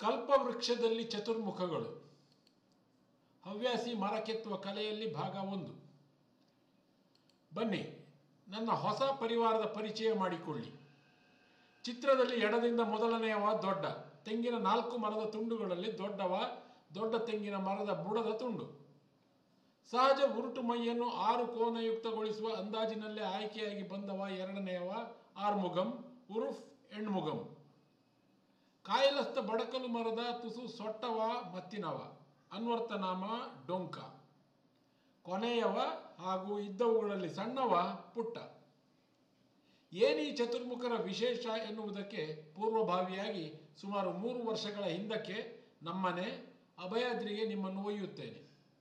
ಕಲ್ಪವೃಕ್ಷದಲ್ಲಿ ಚತುರ್ಮುಖಗಳು ಹವ್ಯಾಸಿ ಮರ ಕೆತ್ತುವ ಕಲೆಯಲ್ಲಿ ಭಾಗ ಒಂದು ಬನ್ನಿ ನನ್ನ ಹೊಸ ಪರಿವಾರದ ಪರಿಚಯ ಮಾಡಿಕೊಳ್ಳಿ ಚಿತ್ರದಲ್ಲಿ ಎಡದಿಂದ ಮೊದಲನೆಯವ ದೊಡ್ಡ ತೆಂಗಿನ ನಾಲ್ಕು ಮರದ ತುಂಡುಗಳಲ್ಲಿ ದೊಡ್ಡವ ದೊಡ್ಡ ತೆಂಗಿನ ಮರದ ಬುಡದ ತುಂಡು ಸಹಜ ಉರುಟು ಮೈಯನ್ನು ಆರು ಕೋನಯುಕ್ತಗೊಳಿಸುವ ಅಂದಾಜಿನಲ್ಲೇ ಆಯ್ಕೆಯಾಗಿ ಬಂದವ ಎರಡನೆಯವ ಆರ್ಮುಗಂ ಉರುಫ್ ಎಣ್ಮುಗಂ ಕಾಯಲಸ್ತ ಬಡಕಲು ಮರದ ತುಸು ಸೊಟ್ಟವ ಮತ್ತಿನವ ಅನ್ವರ್ತನಾಮ ಡೊಂಕ ಕೊನೆಯವ ಹಾಗೂ ಇದ್ದವುಗಳಲ್ಲಿ ಸಣ್ಣವ ಪುಟ್ಟ ಏನೀ ಚತುರ್ಮುಖರ ವಿಶೇಷ ಎನ್ನುವುದಕ್ಕೆ ಪೂರ್ವಭಾವಿಯಾಗಿ ಸುಮಾರು ಮೂರು ವರ್ಷಗಳ ಹಿಂದಕ್ಕೆ ನಮ್ಮನೆ ಅಭಯಾದ್ರಿಗೆ ನಿಮ್ಮನ್ನು ಒಯ್ಯುತ್ತೇನೆ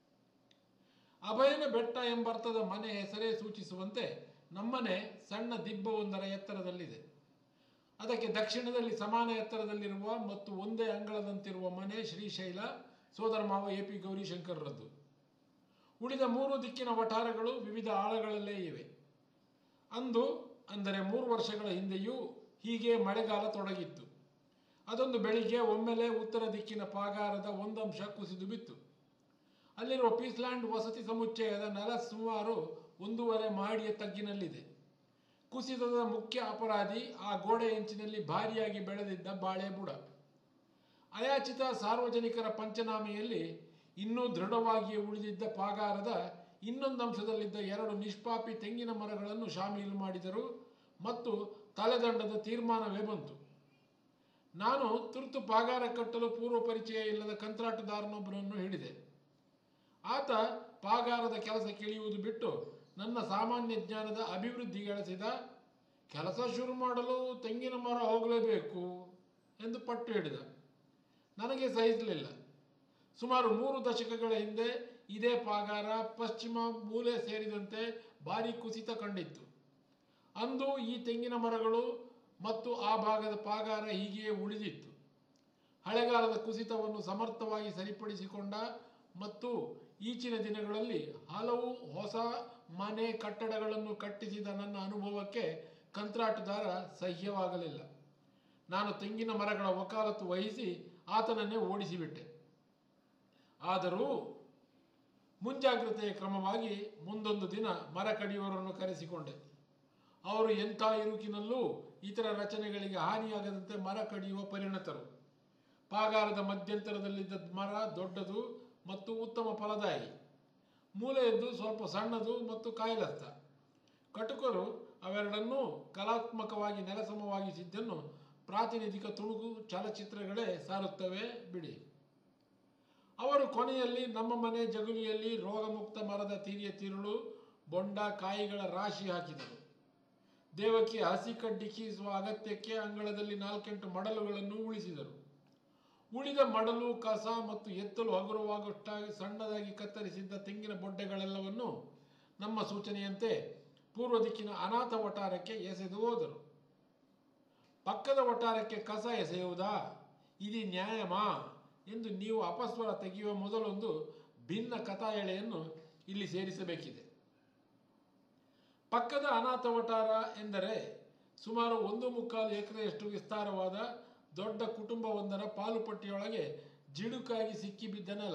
ಅಭಯನ ಬೆಟ್ಟ ಎಂಬರ್ಥದ ಮನೆ ಹೆಸರೇ ಸೂಚಿಸುವಂತೆ ನಮ್ಮನೆ ಸಣ್ಣ ದಿಬ್ಬವೊಂದರ ಎತ್ತರದಲ್ಲಿದೆ ಅದಕ್ಕೆ ದಕ್ಷಿಣದಲ್ಲಿ ಸಮಾನ ಎತ್ತರದಲ್ಲಿರುವ ಮತ್ತು ಒಂದೇ ಅಂಗಳದಂತಿರುವ ಮನೆ ಶ್ರೀಶೈಲ ಸೋದರ ಮಾವ ಎ ಪಿ ಗೌರಿಶಂಕರರದ್ದು ಉಳಿದ ಮೂರು ದಿಕ್ಕಿನ ವಠಾರಗಳು ವಿವಿಧ ಆಳಗಳಲ್ಲೇ ಇವೆ ಅಂದು ಅಂದರೆ ಮೂರು ವರ್ಷಗಳ ಹಿಂದೆಯೂ ಹೀಗೆ ಮಳೆಗಾಲ ತೊಡಗಿತ್ತು ಅದೊಂದು ಬೆಳಿಗ್ಗೆ ಒಮ್ಮೆಲೆ ಉತ್ತರ ದಿಕ್ಕಿನ ಪಾಗಾರದ ಒಂದಂಶ ಕುಸಿದು ಬಿತ್ತು ಅಲ್ಲಿರುವ ಪೀಸ್ಲ್ಯಾಂಡ್ ವಸತಿ ಸಮುಚ್ಚಯದ ನೆಲ ಸುಮಾರು ಒಂದೂವರೆ ಮಾಡಿಯ ತಗ್ಗಿನಲ್ಲಿದೆ ಕುಸಿತದ ಮುಖ್ಯ ಅಪರಾಧಿ ಆ ಗೋಡೆ ಹೆಂಚಿನಲ್ಲಿ ಭಾರಿಯಾಗಿ ಬೆಳೆದಿದ್ದ ಬಾಳೆ ಬುಡ ಅಯಾಚಿತ ಸಾರ್ವಜನಿಕರ ಪಂಚನಾಮೆಯಲ್ಲಿ ಇನ್ನೂ ದೃಢವಾಗಿಯೇ ಉಳಿದಿದ್ದ ಪಾಗಾರದ ಇನ್ನೊಂದು ಅಂಶದಲ್ಲಿದ್ದ ಎರಡು ನಿಷ್ಪಾಪಿ ತೆಂಗಿನ ಮರಗಳನ್ನು ಶಾಮೀಲು ಮಾಡಿದರು ಮತ್ತು ತಲೆದಂಡದ ತೀರ್ಮಾನವೇ ಬಂತು ನಾನು ತುರ್ತು ಪಾಗಾರ ಕಟ್ಟಲು ಪೂರ್ವ ಪರಿಚಯ ಇಲ್ಲದ ಕಂತ್ರಾಟದಾರನೊಬ್ಬನನ್ನು ಹಿಡಿದೆ ಆತ ಪಾಗಾರದ ಕೆಲಸ ಕಿಳಿಯುವುದು ಬಿಟ್ಟು ನನ್ನ ಸಾಮಾನ್ಯ ಜ್ಞಾನದ ಅಭಿವೃದ್ಧಿಗೆಳಿಸಿದ ಕೆಲಸ ಶುರು ಮಾಡಲು ತೆಂಗಿನ ಮರ ಹೋಗಲೇಬೇಕು ಎಂದು ಪಟ್ಟು ಹಿಡಿದ ನನಗೆ ಸಹಿಸಲಿಲ್ಲ ಸುಮಾರು ಮೂರು ದಶಕಗಳ ಹಿಂದೆ ಇದೇ ಪಾಗಾರ ಪಶ್ಚಿಮ ಮೂಲೆ ಸೇರಿದಂತೆ ಭಾರಿ ಕುಸಿತ ಕಂಡಿತ್ತು ಅಂದು ಈ ತೆಂಗಿನ ಮರಗಳು ಮತ್ತು ಆ ಭಾಗದ ಪಾಗಾರ ಹೀಗೆಯೇ ಉಳಿದಿತ್ತು ಹಳೆಗಾಲದ ಕುಸಿತವನ್ನು ಸಮರ್ಥವಾಗಿ ಸರಿಪಡಿಸಿಕೊಂಡ ಮತ್ತು ಈಚಿನ ದಿನಗಳಲ್ಲಿ ಹಲವು ಹೊಸ ಮನೆ ಕಟ್ಟಡಗಳನ್ನು ಕಟ್ಟಿಸಿದ ನನ್ನ ಅನುಭವಕ್ಕೆ ಕಂತ್ರಾಟದಾರ ಸಹ್ಯವಾಗಲಿಲ್ಲ ನಾನು ತೆಂಗಿನ ಮರಗಳ ವಕಾಲತ್ತು ವಹಿಸಿ ಆತನನ್ನೇ ಓಡಿಸಿಬಿಟ್ಟೆ ಆದರೂ ಮುಂಜಾಗ್ರತೆಯ ಕ್ರಮವಾಗಿ ಮುಂದೊಂದು ದಿನ ಮರ ಕಡಿಯುವವರನ್ನು ಕರೆಸಿಕೊಂಡೆ ಅವರು ಎಂಥ ಇರುಕಿನಲ್ಲೂ ಇತರ ರಚನೆಗಳಿಗೆ ಹಾನಿಯಾಗದಂತೆ ಮರ ಕಡಿಯುವ ಪರಿಣತರು ಪಾಗಾರದ ಮಧ್ಯಂತರದಲ್ಲಿದ್ದ ಮರ ದೊಡ್ಡದು ಮತ್ತು ಉತ್ತಮ ಫಲದಾಯಿ ಮೂಲೆಯದ್ದು ಸ್ವಲ್ಪ ಸಣ್ಣದು ಮತ್ತು ಕಾಯಿಲಸ್ತ ಕಟುಕರು ಅವೆರಡನ್ನೂ ಕಲಾತ್ಮಕವಾಗಿ ನೆಲಸಮವಾಗಿಸಿದ್ದನ್ನು ಪ್ರಾತಿನಿಧಿಕ ತುಣುಕು ಚಲಚಿತ್ರಗಳೇ ಸಾರುತ್ತವೆ ಬಿಡಿ ಅವರು ಕೊನೆಯಲ್ಲಿ ನಮ್ಮ ಮನೆ ಜಗುಲಿಯಲ್ಲಿ ರೋಗಮುಕ್ತ ಮರದ ತಿರಿಯ ತಿರುಳು ಬೊಂಡ ಕಾಯಿಗಳ ರಾಶಿ ಹಾಕಿದರು ದೇವಕ್ಕೆ ಹಸಿ ಕಡ್ಡಿ ಕೀಸುವ ಅಗತ್ಯಕ್ಕೆ ಅಂಗಳದಲ್ಲಿ ನಾಲ್ಕೆಂಟು ಮಡಲುಗಳನ್ನು ಉಳಿಸಿದರು ಉಳಿದ ಮಡಲು ಕಸ ಮತ್ತು ಎತ್ತಲು ಹಗುರವಾಗುಷ್ಟಾಗಿ ಸಣ್ಣದಾಗಿ ಕತ್ತರಿಸಿದ್ದ ತೆಂಗಿನ ಬೊಡ್ಡೆಗಳೆಲ್ಲವನ್ನು ನಮ್ಮ ಸೂಚನೆಯಂತೆ ಪೂರ್ವ ದಿಕ್ಕಿನ ಅನಾಥ ವಟಾರಕ್ಕೆ ಎಸೆದು ಹೋದರು ಪಕ್ಕದ ವಟಾರಕ್ಕೆ ಕಸ ಎಸೆಯುವುದಾ ಇದು ನ್ಯಾಯಮಾ ಎಂದು ನೀವು ಅಪಸ್ವರ ತೆಗೆಯುವ ಮೊದಲೊಂದು ಭಿನ್ನ ಕಥಾ ಎಳೆಯನ್ನು ಇಲ್ಲಿ ಸೇರಿಸಬೇಕಿದೆ ಪಕ್ಕದ ಅನಾಥ ವಟಾರ ಎಂದರೆ ಸುಮಾರು ಒಂದು ಮುಕ್ಕಾಲು ಎಕರೆಯಷ್ಟು ವಿಸ್ತಾರವಾದ ದೊಡ್ಡ ಕುಟುಂಬವೊಂದರ ಪಾಲುಪಟ್ಟಿಯೊಳಗೆ ಜಿಡುಕಾಗಿ ಸಿಕ್ಕಿಬಿದ್ದ ನೆಲ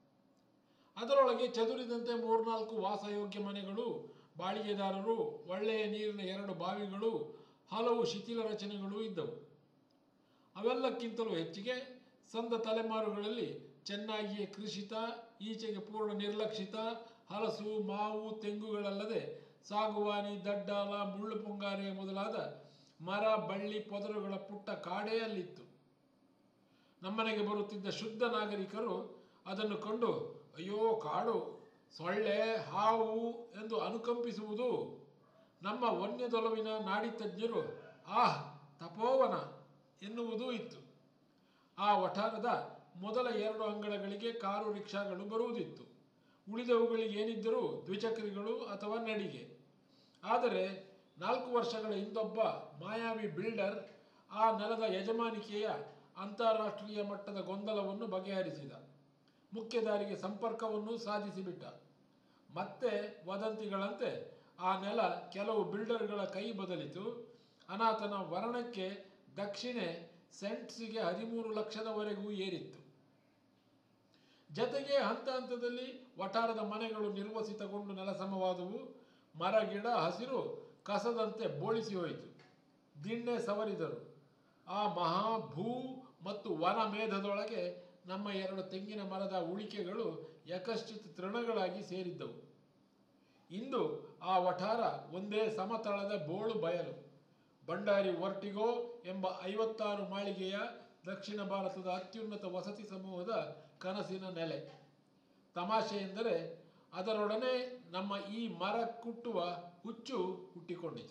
ಅದರೊಳಗೆ ಚದುರಿದಂತೆ ಮೂರ್ನಾಲ್ಕು ವಾಸಯೋಗ್ಯ ಮನೆಗಳು ಬಾಡಿಗೆದಾರರು ಒಳ್ಳೆಯ ನೀರಿನ ಎರಡು ಬಾವಿಗಳು ಹಲವು ಶಿಥಿಲ ರಚನೆಗಳು ಇದ್ದವು ಅವೆಲ್ಲಕ್ಕಿಂತಲೂ ಹೆಚ್ಚಿಗೆ ಸಂದ ತಲೆಮಾರುಗಳಲ್ಲಿ ಚೆನ್ನಾಗಿಯೇ ಕೃಷಿತ ಈಚೆಗೆ ಪೂರ್ಣ ನಿರ್ಲಕ್ಷಿತ ಹಲಸು ಮಾವು ತೆಂಗುಗಳಲ್ಲದೆ ಸಾಗುವಾನಿ ದಡ್ಡಾಲ ಮುಳ್ಳು ಪುಂಗಾರೆ ಮೊದಲಾದ ಮರ ಬಳ್ಳಿ ಪೊದರುಗಳ ಪುಟ್ಟ ಕಾಡೇ ಅಲ್ಲಿತ್ತು ನಮ್ಮನೆಗೆ ಬರುತ್ತಿದ್ದ ಶುದ್ಧ ನಾಗರಿಕರು ಅದನ್ನು ಕಂಡು ಅಯ್ಯೋ ಕಾಡು ಸೊಳ್ಳೆ ಹಾವು ಎಂದು ಅನುಕಂಪಿಸುವುದು ನಮ್ಮ ವನ್ಯದೊಲವಿನ ನಾಡಿ ತಜ್ಞರು ಆಹ್ ತಪೋವನ ಎನ್ನುವುದೂ ಇತ್ತು ಆ ವಠಾರದ ಮೊದಲ ಎರಡು ಅಂಗಳಗಳಿಗೆ ಕಾರು ರಿಕ್ಷಾಗಳು ಬರುವುದಿತ್ತು ಉಳಿದವುಗಳಿಗೆ ಏನಿದ್ದರೂ ದ್ವಿಚಕ್ರಿಗಳು ಅಥವಾ ನಡಿಗೆ ಆದರೆ ನಾಲ್ಕು ವರ್ಷಗಳ ಹಿಂದೊಬ್ಬ ಮಾಯಾವಿ ಬಿಲ್ಡರ್ ಆ ನೆಲದ ಯಜಮಾನಿಕೆಯ ಅಂತಾರಾಷ್ಟ್ರೀಯ ಮಟ್ಟದ ಗೊಂದಲವನ್ನು ಬಗೆಹರಿಸಿದ ಮುಖ್ಯ ದಾರಿಗೆ ಸಂಪರ್ಕವನ್ನು ಸಾಧಿಸಿಬಿಟ್ಟ ಮತ್ತೆ ವದಂತಿಗಳಂತೆ ಆ ನೆಲ ಕೆಲವು ಬಿಲ್ಡರ್ಗಳ ಕೈ ಬದಲಿತು ಅನಾಥನ ವರ್ಣಕ್ಕೆ ದಕ್ಷಿಣೆ ಸೆಂಟ್ಸಿಗೆ ಹದಿಮೂರು ಲಕ್ಷದವರೆಗೂ ಏರಿತ್ತು ಜತೆಗೆ ಹಂತ ಹಂತದಲ್ಲಿ ವಠಾರದ ಮನೆಗಳು ನಿರ್ವಸಿತಗೊಂಡು ನೆಲಸಮವಾದವು ಮರ ಗಿಡ ಹಸಿರು ಕಸದಂತೆ ಬೋಳಿಸಿ ಹೋಯಿತು ದಿಣ್ಣೆ ಸವರಿದರು ಆ ಮಹಾ ಭೂ ಮತ್ತು ವನ ಮೇಧದೊಳಗೆ ನಮ್ಮ ಎರಡು ತೆಂಗಿನ ಮರದ ಉಳಿಕೆಗಳು ಯಕಶ್ಚಿತ್ ತೃಣಗಳಾಗಿ ಸೇರಿದ್ದವು ಇಂದು ಆ ವಠಾರ ಒಂದೇ ಸಮತಳದ ಬೋಳು ಬಯಲು ಬಂಡಾರಿ ವರ್ಟಿಗೋ ಎಂಬ ಐವತ್ತಾರು ಮಾಳಿಗೆಯ ದಕ್ಷಿಣ ಭಾರತದ ಅತ್ಯುನ್ನತ ವಸತಿ ಸಮೂಹದ ಕನಸಿನ ನೆಲೆ ತಮಾಷೆ ಎಂದರೆ ಅದರೊಡನೆ ನಮ್ಮ ಈ ಮರ ಕುಟ್ಟುವ ಹುಚ್ಚು ಹುಟ್ಟಿಕೊಂಡಿತು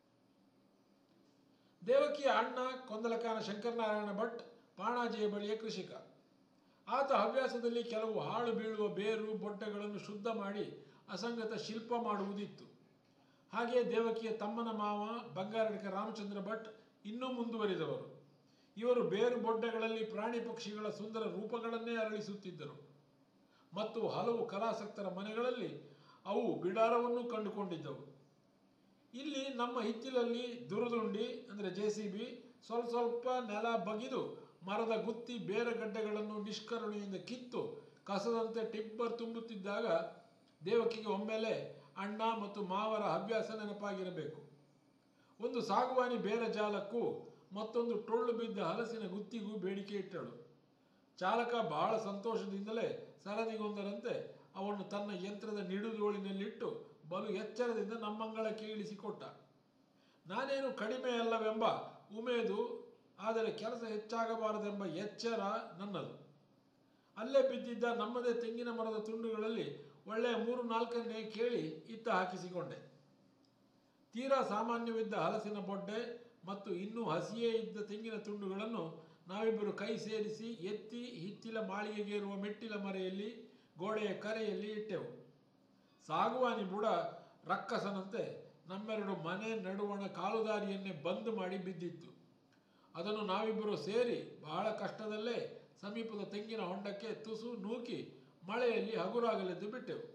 ದೇವಕಿಯ ಅಣ್ಣ ಕೊಂದಲಕಾನ ಶಂಕರನಾರಾಯಣ ಭಟ್ ಪಾಣಾಜಿಯ ಬಳಿಯ ಕೃಷಿಕ ಆತ ಹವ್ಯಾಸದಲ್ಲಿ ಕೆಲವು ಹಾಳು ಬೀಳುವ ಬೇರು ಬೊಡ್ಡೆಗಳನ್ನು ಶುದ್ಧ ಮಾಡಿ ಅಸಂಗತ ಶಿಲ್ಪ ಮಾಡುವುದಿತ್ತು ಹಾಗೆ ದೇವಕಿಯ ತಮ್ಮನ ಮಾವ ಬಂಗಾರಡಿಕ ರಾಮಚಂದ್ರ ಭಟ್ ಇನ್ನೂ ಮುಂದುವರಿದವರು ಇವರು ಬೇರು ಬೊಡ್ಡೆಗಳಲ್ಲಿ ಪ್ರಾಣಿ ಪಕ್ಷಿಗಳ ಸುಂದರ ರೂಪಗಳನ್ನೇ ಅರಳಿಸುತ್ತಿದ್ದರು ಮತ್ತು ಹಲವು ಕಲಾಸಕ್ತರ ಮನೆಗಳಲ್ಲಿ ಅವು ಬಿಡಾರವನ್ನು ಕಂಡುಕೊಂಡಿದ್ದವು ಇಲ್ಲಿ ನಮ್ಮ ಹಿತ್ತಿಲಲ್ಲಿ ದುರುದುಂಡಿ ಅಂದರೆ ಜೆ ಸಿ ಬಿ ಸ್ವಲ್ಪ ಸ್ವಲ್ಪ ನೆಲ ಬಗಿದು ಮರದ ಗುತ್ತಿ ಬೇರೆ ಗಡ್ಡೆಗಳನ್ನು ನಿಷ್ಕರುಣೆಯಿಂದ ಕಿತ್ತು ಕಸದಂತೆ ಟಿಬ್ಬರ್ ತುಂಬುತ್ತಿದ್ದಾಗ ದೇವಕಿಗೆ ಒಮ್ಮೆಲೆ ಅಣ್ಣ ಮತ್ತು ಮಾವರ ಹವ್ಯಾಸ ನೆನಪಾಗಿರಬೇಕು ಒಂದು ಸಾಗುವಾನಿ ಬೇರೆ ಜಾಲಕ್ಕೂ ಮತ್ತೊಂದು ಟೊಳ್ಳು ಬಿದ್ದ ಹಲಸಿನ ಗುತ್ತಿಗೂ ಬೇಡಿಕೆ ಇಟ್ಟಳು ಚಾಲಕ ಬಹಳ ಸಂತೋಷದಿಂದಲೇ ಸರದಿಗೊಂದರಂತೆ ಅವನು ತನ್ನ ಯಂತ್ರದ ನಿಡುದೋಳಿನಲ್ಲಿಟ್ಟು ಬಲು ಎಚ್ಚರದಿಂದ ನಮ್ಮಂಗಳಕ್ಕೆ ಇಳಿಸಿಕೊಟ್ಟ ನಾನೇನು ಕಡಿಮೆ ಅಲ್ಲವೆಂಬ ಉಮೇದು ಆದರೆ ಕೆಲಸ ಹೆಚ್ಚಾಗಬಾರದೆಂಬ ಎಚ್ಚರ ನನ್ನದು ಅಲ್ಲೇ ಬಿದ್ದಿದ್ದ ನಮ್ಮದೇ ತೆಂಗಿನ ಮರದ ತುಂಡುಗಳಲ್ಲಿ ಒಳ್ಳೆಯ ಮೂರು ನಾಲ್ಕನ್ನೇ ಕೇಳಿ ಇತ್ತ ಹಾಕಿಸಿಕೊಂಡೆ ತೀರಾ ಸಾಮಾನ್ಯವಿದ್ದ ಹಲಸಿನ ಬೊಡ್ಡೆ ಮತ್ತು ಇನ್ನೂ ಹಸಿಯೇ ಇದ್ದ ತೆಂಗಿನ ತುಂಡುಗಳನ್ನು ನಾವಿಬ್ಬರು ಕೈ ಸೇರಿಸಿ ಎತ್ತಿ ಹಿತ್ತಿಲ ಮಾಳಿಗೆಗೇರುವ ಮೆಟ್ಟಿಲ ಮರೆಯಲ್ಲಿ ಗೋಡೆಯ ಕರೆಯಲ್ಲಿ ಇಟ್ಟೆವು ಸಾಗುವಾನಿ ಬುಡ ರಕ್ಕಸನಂತೆ ನಮ್ಮೆರಡು ಮನೆ ನಡುವಣ ಕಾಲುದಾರಿಯನ್ನೇ ಬಂದ್ ಮಾಡಿ ಬಿದ್ದಿತ್ತು ಅದನ್ನು ನಾವಿಬ್ಬರು ಸೇರಿ ಬಹಳ ಕಷ್ಟದಲ್ಲೇ ಸಮೀಪದ ತೆಂಗಿನ ಹೊಂಡಕ್ಕೆ ತುಸು ನೂಕಿ ಮಳೆಯಲ್ಲಿ ಹಗುರಾಗಲೆದ್ದು ಬಿಟ್ಟೆವು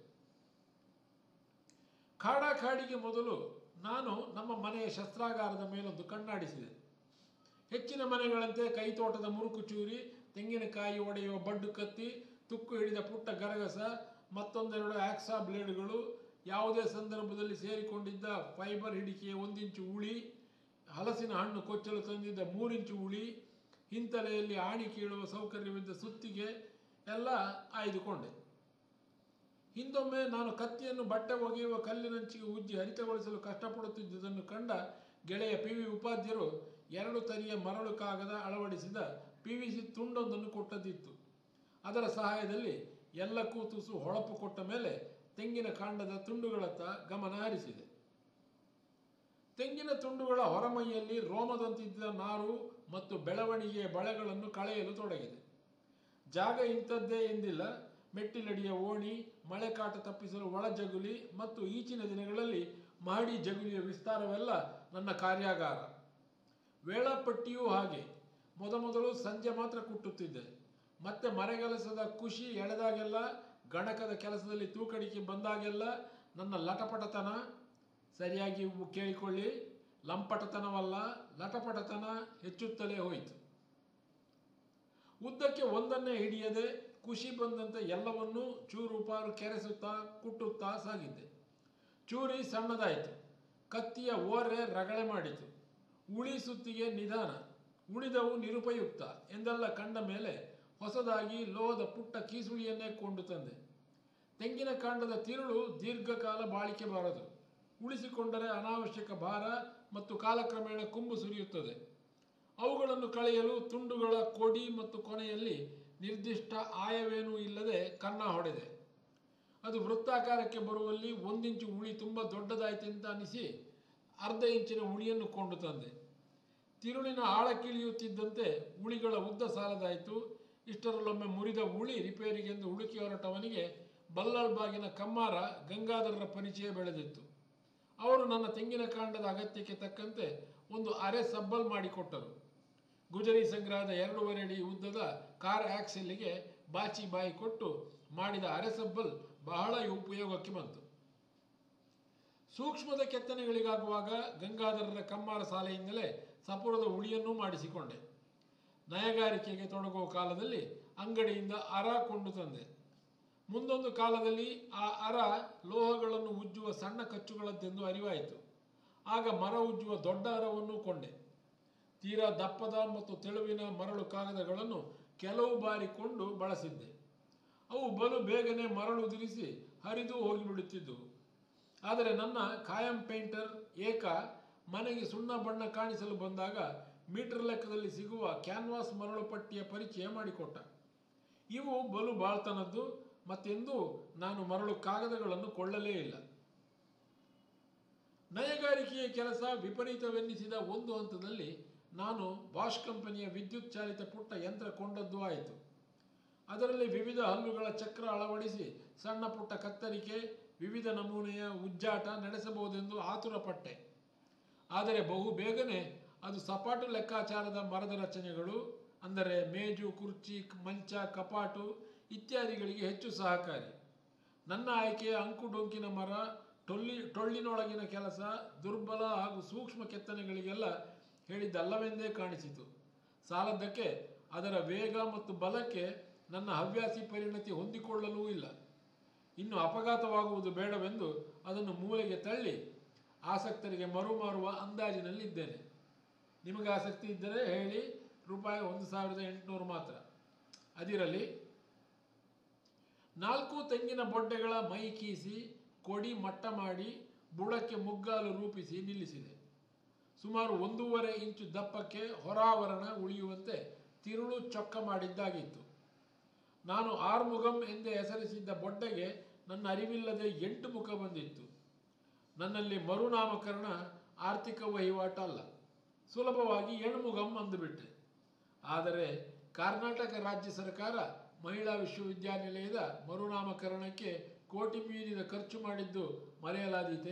ಖಾಡಾ ಖಾಡಿಗೆ ಮೊದಲು ನಾನು ನಮ್ಮ ಮನೆಯ ಶಸ್ತ್ರಾಗಾರದ ಮೇಲೊಂದು ಕಣ್ಣಾಡಿಸಿದೆ ಹೆಚ್ಚಿನ ಮನೆಗಳಂತೆ ಕೈತೋಟದ ಮುರುಕು ಚೂರಿ ತೆಂಗಿನಕಾಯಿ ಒಡೆಯುವ ಬಡ್ಡು ಕತ್ತಿ ತುಕ್ಕು ಹಿಡಿದ ಪುಟ್ಟ ಗರಗಸ ಮತ್ತೊಂದೆರಡು ಆಕ್ಸಾ ಬ್ಲೇಡ್ಗಳು ಯಾವುದೇ ಸಂದರ್ಭದಲ್ಲಿ ಸೇರಿಕೊಂಡಿದ್ದ ಫೈಬರ್ ಹಿಡಿಕೆಯ ಒಂದಿಂಚು ಉಳಿ ಹಲಸಿನ ಹಣ್ಣು ಕೊಚ್ಚಲು ತಂದಿದ್ದ ಮೂರಿಂಚು ಉಳಿ ಹಿಂತಲೆಯಲ್ಲಿ ಆಣಿ ಕೀಳುವ ಸೌಕರ್ಯವಿದ್ದ ಸುತ್ತಿಗೆ ಎಲ್ಲ ಆಯ್ದುಕೊಂಡೆ ಹಿಂದೊಮ್ಮೆ ನಾನು ಕತ್ತಿಯನ್ನು ಬಟ್ಟೆ ಒಗೆಯುವ ಕಲ್ಲಿನಂಚಿಗೆ ಉಜ್ಜಿ ಹರಿತಗೊಳಿಸಲು ಕಷ್ಟಪಡುತ್ತಿದ್ದುದನ್ನು ಕಂಡ ಗೆಳೆಯ ಪಿ ವಿ ಉಪಾಧ್ಯರು ಎರಡು ತರಿಯ ಮರಳು ಕಾಗದ ಅಳವಡಿಸಿದ ಪಿ ವಿ ಸಿ ತುಂಡೊಂದನ್ನು ಕೊಟ್ಟದಿತ್ತು ಅದರ ಸಹಾಯದಲ್ಲಿ ಎಲ್ಲಕ್ಕೂ ತುಸು ಹೊಳಪು ಕೊಟ್ಟ ಮೇಲೆ ತೆಂಗಿನ ಕಾಂಡದ ತುಂಡುಗಳತ್ತ ಗಮನ ಹರಿಸಿದೆ ತೆಂಗಿನ ತುಂಡುಗಳ ಹೊರಮೈಯಲ್ಲಿ ರೋಮದಂತಿದ್ದ ನಾರು ಮತ್ತು ಬೆಳವಣಿಗೆಯ ಬಳೆಗಳನ್ನು ಕಳೆಯಲು ತೊಡಗಿದೆ ಜಾಗ ಇಂಥದ್ದೇ ಎಂದಿಲ್ಲ ಮೆಟ್ಟಿಲಡಿಯ ಓಣಿ ಮಳೆಕಾಟ ತಪ್ಪಿಸಲು ಒಳ ಜಗುಲಿ ಮತ್ತು ಈಚಿನ ದಿನಗಳಲ್ಲಿ ಮಹಡಿ ಜಗುಲಿಯ ವಿಸ್ತಾರವೆಲ್ಲ ನನ್ನ ಕಾರ್ಯಾಗಾರ ವೇಳಾಪಟ್ಟಿಯೂ ಹಾಗೆ ಮೊದಮೊದಲು ಸಂಜೆ ಮಾತ್ರ ಕುಟ್ಟುತ್ತಿದ್ದೆ ಮತ್ತೆ ಮರೆಗೆಲಸದ ಖುಷಿ ಎಳೆದಾಗೆಲ್ಲ ಗಣಕದ ಕೆಲಸದಲ್ಲಿ ತೂಕಡಿಕೆ ಬಂದಾಗೆಲ್ಲ ನನ್ನ ಲಟಪಟತನ ಸರಿಯಾಗಿ ಉ- ಕೇಳಿಕೊಳ್ಳಿ ಲಂಪಟತನವಲ್ಲ ಲಟಪಟತನ ಹೆಚ್ಚುತ್ತಲೇ ಹೋಯಿತು ಉದ್ದಕ್ಕೆ ಒಂದನ್ನೇ ಹಿಡಿಯದೆ ಖುಷಿ ಬಂದಂತೆ ಎಲ್ಲವನ್ನೂ ಚೂರುಪಾರು ಕೆರೆಸುತ್ತಾ ಕುಟ್ಟುತ್ತಾ ಸಾಗಿದ್ದೆ ಚೂರಿ ಸಣ್ಣದಾಯಿತು ಕತ್ತಿಯ ಓರೆ ರಗಳೆ ಮಾಡಿತು ಉಳಿ ಸುತ್ತಿಗೆ ನಿಧಾನ ಉಳಿದವು ನಿರುಪಯುಕ್ತ ಎಂದೆಲ್ಲ ಕಂಡ ಮೇಲೆ ಹೊಸದಾಗಿ ಲೋಹದ ಪುಟ್ಟ ಕೀಸುಳಿಯನ್ನೇ ಕೊಂಡು ತಂದೆ ತೆಂಗಿನ ಕಾಂಡದ ತಿರುಳು ದೀರ್ಘಕಾಲ ಬಾಳಿಕೆ ಬಾರದು ಉಳಿಸಿಕೊಂಡರೆ ಅನಾವಶ್ಯಕ ಭಾರ ಮತ್ತು ಕಾಲಕ್ರಮೇಣ ಕುಂಬು ಸುರಿಯುತ್ತದೆ ಅವುಗಳನ್ನು ಕಳೆಯಲು ತುಂಡುಗಳ ಕೊಡಿ ಮತ್ತು ಕೊನೆಯಲ್ಲಿ ನಿರ್ದಿಷ್ಟ ಆಯವೇನೂ ಇಲ್ಲದೆ ಕನ್ನ ಹೊಡೆದೆ ಅದು ವೃತ್ತಾಕಾರಕ್ಕೆ ಬರುವಲ್ಲಿ ಒಂದಿಂಚು ಉಳಿ ತುಂಬ ದೊಡ್ಡದಾಯ್ತೆಂತ ಅನಿಸಿ ಅರ್ಧ ಇಂಚಿನ ಉಳಿಯನ್ನು ಕೊಂಡು ತಂದೆ ತಿರುಳಿನ ಆಳ ಕಿಳಿಯುತ್ತಿದ್ದಂತೆ ಉಳಿಗಳ ಉದ್ದ ಸಾಲದಾಯಿತು ಇಷ್ಟರಲ್ಲೊಮ್ಮೆ ಮುರಿದ ಉಳಿ ರಿಪೇರಿಗೆಂದು ಹುಡುಕಿ ಹೊರಟವನಿಗೆ ಬಲ್ಲಲ್ಬಾಗಿನ ಕಮ್ಮಾರ ಗಂಗಾಧರರ ಪರಿಚಯ ಬೆಳೆದಿತ್ತು ಅವರು ನನ್ನ ತೆಂಗಿನ ಕಾಂಡದ ಅಗತ್ಯಕ್ಕೆ ತಕ್ಕಂತೆ ಒಂದು ಅರೆ ಸಬ್ಬಲ್ ಮಾಡಿಕೊಟ್ಟರು ಗುಜರಿ ಸಂಗ್ರಹದ ಎರಡೂವರೆ ಅಡಿ ಉದ್ದದ ಕಾರ್ ಆಕ್ಸೆಲ್ಗೆ ಬಾಚಿ ಬಾಯಿ ಕೊಟ್ಟು ಮಾಡಿದ ಅರೆ ಸಬ್ಬಲ್ ಬಹಳ ಉಪಯೋಗಕ್ಕೆ ಬಂತು ಸೂಕ್ಷ್ಮದ ಕೆತ್ತನೆಗಳಿಗಾಗುವಾಗ ಗಂಗಾಧರರ ಕಮ್ಮಾರ ಶಾಲೆಯಿಂದಲೇ ಸಪುರದ ಉಳಿಯನ್ನೂ ಮಾಡಿಸಿಕೊಂಡೆ ನಯಗಾರಿಕೆಗೆ ತೊಡಗುವ ಕಾಲದಲ್ಲಿ ಅಂಗಡಿಯಿಂದ ಅರ ಕೊಂಡು ತಂದೆ ಮುಂದೊಂದು ಕಾಲದಲ್ಲಿ ಆ ಅರ ಲೋಹಗಳನ್ನು ಉಜ್ಜುವ ಸಣ್ಣ ಕಚ್ಚುಗಳದ್ದೆಂದು ಅರಿವಾಯಿತು ಆಗ ಮರ ಉಜ್ಜುವ ದೊಡ್ಡ ಅರವನ್ನು ಕೊಂಡೆ ತೀರಾ ದಪ್ಪದ ಮತ್ತು ತೆಳುವಿನ ಮರಳು ಕಾಗದಗಳನ್ನು ಕೆಲವು ಬಾರಿ ಕೊಂಡು ಬಳಸಿದ್ದೆ ಅವು ಬಲು ಬೇಗನೆ ಮರಳು ಉದುರಿಸಿ ಹರಿದು ಹೋಗಿಬಿಡುತ್ತಿದ್ದವು ಆದರೆ ನನ್ನ ಖಾಯಂ ಪೇಂಟರ್ ಏಕ ಮನೆಗೆ ಸುಣ್ಣ ಬಣ್ಣ ಕಾಣಿಸಲು ಬಂದಾಗ ಮೀಟರ್ ಲೆಕ್ಕದಲ್ಲಿ ಸಿಗುವ ಕ್ಯಾನ್ವಾಸ್ ಮರಳು ಪಟ್ಟಿಯ ಪರಿಚಯ ಮಾಡಿಕೊಟ್ಟ ಇವು ಬಲು ಬಾಳ್ತನದ್ದು ಮತ್ತೆಂದೂ ನಾನು ಮರಳು ಕಾಗದಗಳನ್ನು ಕೊಳ್ಳಲೇ ಇಲ್ಲ ನಯಗಾರಿಕೆಯ ಕೆಲಸ ವಿಪರೀತವೆನ್ನಿಸಿದ ಒಂದು ಹಂತದಲ್ಲಿ ನಾನು ಬಾಷ್ ಕಂಪನಿಯ ವಿದ್ಯುತ್ ಚಾಲಿತ ಪುಟ್ಟ ಯಂತ್ರ ಕೊಂಡದ್ದು ಆಯಿತು ಅದರಲ್ಲಿ ವಿವಿಧ ಹಲ್ಲುಗಳ ಚಕ್ರ ಅಳವಡಿಸಿ ಸಣ್ಣ ಪುಟ್ಟ ಕತ್ತರಿಕೆ ವಿವಿಧ ನಮೂನೆಯ ಉಜ್ಜಾಟ ನಡೆಸಬಹುದೆಂದು ಆತುರಪಟ್ಟೆ ಆದರೆ ಬಹು ಬೇಗನೆ ಅದು ಸಪಾಟು ಲೆಕ್ಕಾಚಾರದ ಮರದ ರಚನೆಗಳು ಅಂದರೆ ಮೇಜು ಕುರ್ಚಿ ಮಂಚ ಕಪಾಟು ಇತ್ಯಾದಿಗಳಿಗೆ ಹೆಚ್ಚು ಸಹಕಾರಿ ನನ್ನ ಆಯ್ಕೆಯ ಅಂಕುಡೊಂಕಿನ ಮರ ಟೊಳ್ಳಿ ಟೊಳ್ಳಿನೊಳಗಿನ ಕೆಲಸ ದುರ್ಬಲ ಹಾಗೂ ಸೂಕ್ಷ್ಮ ಕೆತ್ತನೆಗಳಿಗೆಲ್ಲ ಹೇಳಿದ್ದಲ್ಲವೆಂದೇ ಕಾಣಿಸಿತು ಸಾಲದ್ದಕ್ಕೆ ಅದರ ವೇಗ ಮತ್ತು ಬಲಕ್ಕೆ ನನ್ನ ಹವ್ಯಾಸಿ ಪರಿಣತಿ ಹೊಂದಿಕೊಳ್ಳಲೂ ಇಲ್ಲ ಇನ್ನು ಅಪಘಾತವಾಗುವುದು ಬೇಡವೆಂದು ಅದನ್ನು ಮೂಲೆಗೆ ತಳ್ಳಿ ಆಸಕ್ತರಿಗೆ ಮರುಮಾರುವ ಅಂದಾಜಿನಲ್ಲಿದ್ದೇನೆ ನಿಮಗೆ ಆಸಕ್ತಿ ಇದ್ದರೆ ಹೇಳಿ ರೂಪಾಯಿ ಒಂದು ಸಾವಿರದ ಎಂಟುನೂರು ಮಾತ್ರ ಅದಿರಲಿ ನಾಲ್ಕು ತೆಂಗಿನ ಬೊಡ್ಡೆಗಳ ಮೈ ಕೀಸಿ ಕೊಡಿ ಮಟ್ಟ ಮಾಡಿ ಬುಡಕ್ಕೆ ಮುಗ್ಗಾಲು ರೂಪಿಸಿ ನಿಲ್ಲಿಸಿದೆ ಸುಮಾರು ಒಂದೂವರೆ ಇಂಚು ದಪ್ಪಕ್ಕೆ ಹೊರಾವರಣ ಉಳಿಯುವಂತೆ ತಿರುಳು ಚೊಕ್ಕ ಮಾಡಿದ್ದಾಗಿತ್ತು ನಾನು ಆರ್ಮುಗಂ ಎಂದೇ ಹೆಸರಿಸಿದ್ದ ಬೊಡ್ಡೆಗೆ ನನ್ನ ಅರಿವಿಲ್ಲದೆ ಎಂಟು ಮುಖ ಬಂದಿತ್ತು ನನ್ನಲ್ಲಿ ಮರುನಾಮಕರಣ ಆರ್ಥಿಕ ವಹಿವಾಟಲ್ಲ ಸುಲಭವಾಗಿ ಎಣ್ಮುಗಂ ಅಂದುಬಿಟ್ಟೆ ಆದರೆ ಕರ್ನಾಟಕ ರಾಜ್ಯ ಸರ್ಕಾರ ಮಹಿಳಾ ವಿಶ್ವವಿದ್ಯಾನಿಲಯದ ಮರುನಾಮಕರಣಕ್ಕೆ ಕೋಟಿ ಮೀರಿದ ಖರ್ಚು ಮಾಡಿದ್ದು ಮರೆಯಲಾದೀತೆ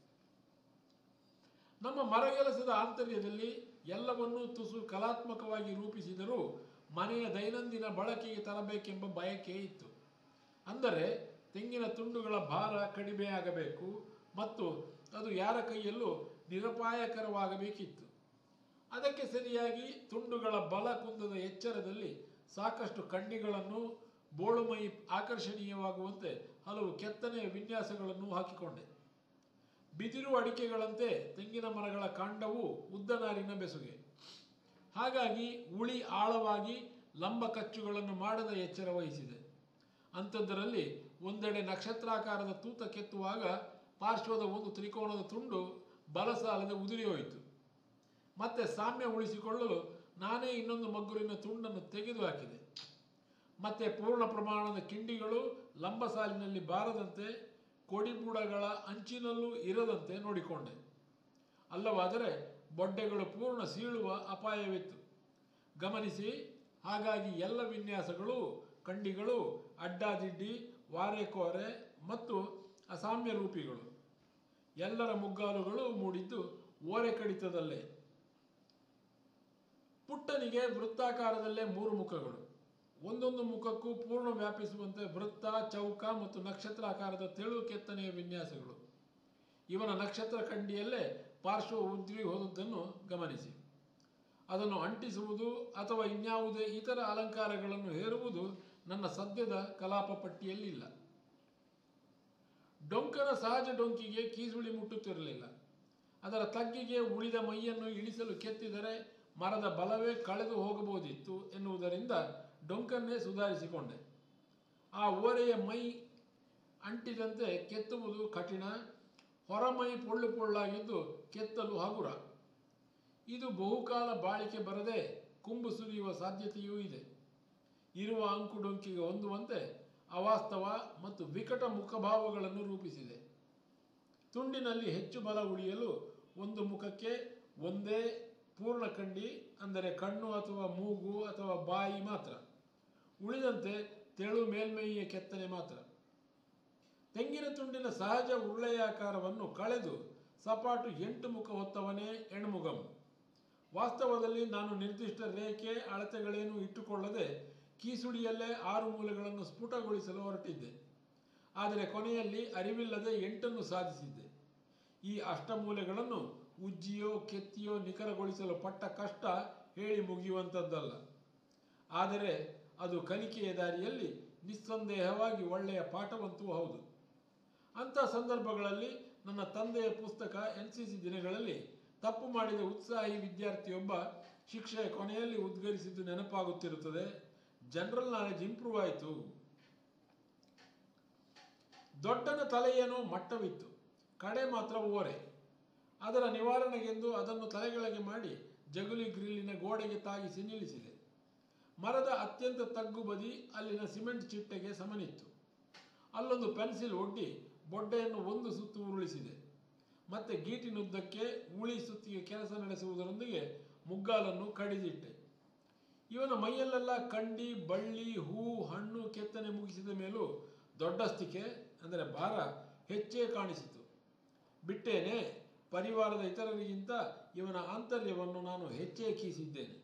ನಮ್ಮ ಮರಗೆಲಸದ ಆಂತರ್ಯದಲ್ಲಿ ಎಲ್ಲವನ್ನೂ ತುಸು ಕಲಾತ್ಮಕವಾಗಿ ರೂಪಿಸಿದರೂ ಮನೆಯ ದೈನಂದಿನ ಬಳಕೆಗೆ ತರಬೇಕೆಂಬ ಬಯಕೆ ಇತ್ತು ಅಂದರೆ ತೆಂಗಿನ ತುಂಡುಗಳ ಭಾರ ಕಡಿಮೆಯಾಗಬೇಕು ಮತ್ತು ಅದು ಯಾರ ಕೈಯಲ್ಲೂ ನಿರಪಾಯಕರವಾಗಬೇಕಿತ್ತು ಅದಕ್ಕೆ ಸರಿಯಾಗಿ ತುಂಡುಗಳ ಬಲ ಕುಂದದ ಎಚ್ಚರದಲ್ಲಿ ಸಾಕಷ್ಟು ಕಂಡಿಗಳನ್ನು ಬೋಳುಮೈ ಆಕರ್ಷಣೀಯವಾಗುವಂತೆ ಹಲವು ಕೆತ್ತನೆಯ ವಿನ್ಯಾಸಗಳನ್ನು ಹಾಕಿಕೊಂಡೆ ಬಿದಿರು ಅಡಿಕೆಗಳಂತೆ ತೆಂಗಿನ ಮರಗಳ ಕಾಂಡವು ಉದ್ದನಾರಿನ ಬೆಸುಗೆ ಹಾಗಾಗಿ ಉಳಿ ಆಳವಾಗಿ ಲಂಬ ಕಚ್ಚುಗಳನ್ನು ಮಾಡದ ಎಚ್ಚರ ವಹಿಸಿದೆ ಅಂಥದ್ದರಲ್ಲಿ ಒಂದೆಡೆ ನಕ್ಷತ್ರಾಕಾರದ ತೂತ ಕೆತ್ತುವಾಗ ಪಾರ್ಶ್ವದ ಒಂದು ತ್ರಿಕೋನದ ತುಂಡು ಬಲಸಾಲದೆ ಉದುರಿ ಹೋಯಿತು ಮತ್ತೆ ಸಾಮ್ಯ ಉಳಿಸಿಕೊಳ್ಳಲು ನಾನೇ ಇನ್ನೊಂದು ಮಗ್ಗುರಿನ ತುಂಡನ್ನು ತೆಗೆದು ಹಾಕಿದೆ ಮತ್ತೆ ಪೂರ್ಣ ಪ್ರಮಾಣದ ಕಿಂಡಿಗಳು ಲಂಬ ಸಾಲಿನಲ್ಲಿ ಬಾರದಂತೆ ಕೊಡಿಬುಡಗಳ ಅಂಚಿನಲ್ಲೂ ಇರದಂತೆ ನೋಡಿಕೊಂಡೆ ಅಲ್ಲವಾದರೆ ಬೊಡ್ಡೆಗಳು ಪೂರ್ಣ ಸೀಳುವ ಅಪಾಯವಿತ್ತು ಗಮನಿಸಿ ಹಾಗಾಗಿ ಎಲ್ಲ ವಿನ್ಯಾಸಗಳು ಕಂಡಿಗಳು ಅಡ್ಡಾದಿಡ್ಡಿ ವಾರೆಕೋರೆ ಮತ್ತು ಅಸಾಮ್ಯ ರೂಪಿಗಳು ಎಲ್ಲರ ಮುಗ್ಗಾಲುಗಳು ಮೂಡಿದ್ದು ಓರೆ ಕಡಿತದಲ್ಲೇ ಪುಟ್ಟನಿಗೆ ವೃತ್ತಾಕಾರದಲ್ಲೇ ಮೂರು ಮುಖಗಳು ಒಂದೊಂದು ಮುಖಕ್ಕೂ ಪೂರ್ಣ ವ್ಯಾಪಿಸುವಂತೆ ವೃತ್ತ ಚೌಕ ಮತ್ತು ನಕ್ಷತ್ರ ಆಕಾರದ ತೆಳು ಕೆತ್ತನೆಯ ವಿನ್ಯಾಸಗಳು ಇವನ ನಕ್ಷತ್ರ ಕಂಡಿಯಲ್ಲೇ ಪಾರ್ಶ್ವ ಉದ್ರಿ ಹೋದದ್ದನ್ನು ಗಮನಿಸಿ ಅದನ್ನು ಅಂಟಿಸುವುದು ಅಥವಾ ಇನ್ಯಾವುದೇ ಇತರ ಅಲಂಕಾರಗಳನ್ನು ಹೇರುವುದು ನನ್ನ ಸದ್ಯದ ಕಲಾಪ ಪಟ್ಟಿಯಲ್ಲಿಲ್ಲ ಡೊಂಕನ ಸಹಜ ಡೊಂಕಿಗೆ ಕೀಸುಳಿ ಮುಟ್ಟುತ್ತಿರಲಿಲ್ಲ ಅದರ ತಗ್ಗಿಗೆ ಉಳಿದ ಮೈಯನ್ನು ಇಳಿಸಲು ಕೆತ್ತಿದರೆ ಮರದ ಬಲವೇ ಕಳೆದು ಹೋಗಬಹುದಿತ್ತು ಎನ್ನುವುದರಿಂದ ಡೊಂಕನ್ನೇ ಸುಧಾರಿಸಿಕೊಂಡೆ ಆ ಓರೆಯ ಮೈ ಅಂಟಿದಂತೆ ಕೆತ್ತುವುದು ಕಠಿಣ ಹೊರಮೈ ಪೊಳ್ಳು ಪೊಳ್ಳಾಗಿದ್ದು ಕೆತ್ತಲು ಹಗುರ ಇದು ಬಹುಕಾಲ ಬಾಳಿಕೆ ಬರದೆ ಕುಂಬು ಸುರಿಯುವ ಸಾಧ್ಯತೆಯೂ ಇದೆ ಇರುವ ಅಂಕುಡೊಂಕಿಗೆ ಹೊಂದುವಂತೆ ಅವಾಸ್ತವ ಮತ್ತು ವಿಕಟ ಮುಖಭಾವಗಳನ್ನು ರೂಪಿಸಿದೆ ತುಂಡಿನಲ್ಲಿ ಹೆಚ್ಚು ಬಲ ಉಳಿಯಲು ಒಂದು ಮುಖಕ್ಕೆ ಒಂದೇ ಪೂರ್ಣ ಕಂಡಿ ಅಂದರೆ ಕಣ್ಣು ಅಥವಾ ಮೂಗು ಅಥವಾ ಬಾಯಿ ಮಾತ್ರ ಉಳಿದಂತೆ ತೆಳು ಮೇಲ್ಮೈಯ ಕೆತ್ತನೆ ಮಾತ್ರ ತೆಂಗಿನ ತುಂಡಿನ ಸಹಜ ಉರುಳೆಯಾಕಾರವನ್ನು ಕಳೆದು ಸಪಾಟು ಎಂಟು ಮುಖ ಹೊತ್ತವನೇ ಎಣ್ಮುಗಂ ವಾಸ್ತವದಲ್ಲಿ ನಾನು ನಿರ್ದಿಷ್ಟ ರೇಖೆ ಅಳತೆಗಳೇನು ಇಟ್ಟುಕೊಳ್ಳದೆ ಕೀಸುಡಿಯಲ್ಲೇ ಆರು ಮೂಲೆಗಳನ್ನು ಸ್ಫುಟಗೊಳಿಸಲು ಹೊರಟಿದ್ದೆ ಆದರೆ ಕೊನೆಯಲ್ಲಿ ಅರಿವಿಲ್ಲದೆ ಎಂಟನ್ನು ಸಾಧಿಸಿದ್ದೆ ಈ ಅಷ್ಟಮೂಲೆಗಳನ್ನು ಉಜ್ಜಿಯೋ ಕೆತ್ತಿಯೋ ನಿಖರಗೊಳಿಸಲು ಪಟ್ಟ ಕಷ್ಟ ಹೇಳಿ ಮುಗಿಯುವಂಥದ್ದಲ್ಲ ಆದರೆ ಅದು ಕಲಿಕೆಯ ದಾರಿಯಲ್ಲಿ ನಿಸ್ಸಂದೇಹವಾಗಿ ಒಳ್ಳೆಯ ಪಾಠವಂತೂ ಹೌದು ಅಂಥ ಸಂದರ್ಭಗಳಲ್ಲಿ ನನ್ನ ತಂದೆಯ ಪುಸ್ತಕ ಎನ್ ಸಿ ಸಿ ದಿನಗಳಲ್ಲಿ ತಪ್ಪು ಮಾಡಿದ ಉತ್ಸಾಹಿ ವಿದ್ಯಾರ್ಥಿಯೊಬ್ಬ ಶಿಕ್ಷೆಯ ಕೊನೆಯಲ್ಲಿ ಉದ್ಗರಿಸಿದ್ದು ನೆನಪಾಗುತ್ತಿರುತ್ತದೆ ಜನರಲ್ ನಾಲೆಜ್ ಇಂಪ್ರೂವ್ ಆಯಿತು ದೊಡ್ಡನ ತಲೆಯೇನೋ ಮಟ್ಟವಿತ್ತು ಕಡೆ ಮಾತ್ರ ಓರೆ ಅದರ ನಿವಾರಣೆಗೆಂದು ಅದನ್ನು ತಲೆಗಳಿಗೆ ಮಾಡಿ ಜಗುಲಿ ಗ್ರಿಲ್ಲಿನ ಗೋಡೆಗೆ ತಾಗಿಸಿ ನಿಲ್ಲಿಸಿದೆ ಮರದ ಅತ್ಯಂತ ತಗ್ಗು ಬದಿ ಅಲ್ಲಿನ ಸಿಮೆಂಟ್ ಚಿಟ್ಟೆಗೆ ಸಮನಿತ್ತು ಅಲ್ಲೊಂದು ಪೆನ್ಸಿಲ್ ಒಡ್ಡಿ ಬೊಡ್ಡೆಯನ್ನು ಒಂದು ಸುತ್ತು ಉರುಳಿಸಿದೆ ಮತ್ತೆ ಗೀಟಿನುದ್ದಕ್ಕೆ ಉಳಿ ಸುತ್ತಿಗೆ ಕೆಲಸ ನಡೆಸುವುದರೊಂದಿಗೆ ಮುಗ್ಗಾಲನ್ನು ಕಡಿದಿಟ್ಟೆ ಇವನ ಮೈಯಲ್ಲೆಲ್ಲ ಕಂಡಿ ಬಳ್ಳಿ ಹೂ ಹಣ್ಣು ಕೆತ್ತನೆ ಮುಗಿಸಿದ ಮೇಲೂ ದೊಡ್ಡಸ್ತಿಕೆ ಅಂದರೆ ಭಾರ ಹೆಚ್ಚೇ ಕಾಣಿಸಿತು ಬಿಟ್ಟೇನೆ ಪರಿವಾರದ ಇತರರಿಗಿಂತ ಇವನ ಆಂತರ್ಯವನ್ನು ನಾನು ಹೆಚ್ಚೇ ಕೀಸಿದ್ದೇನೆ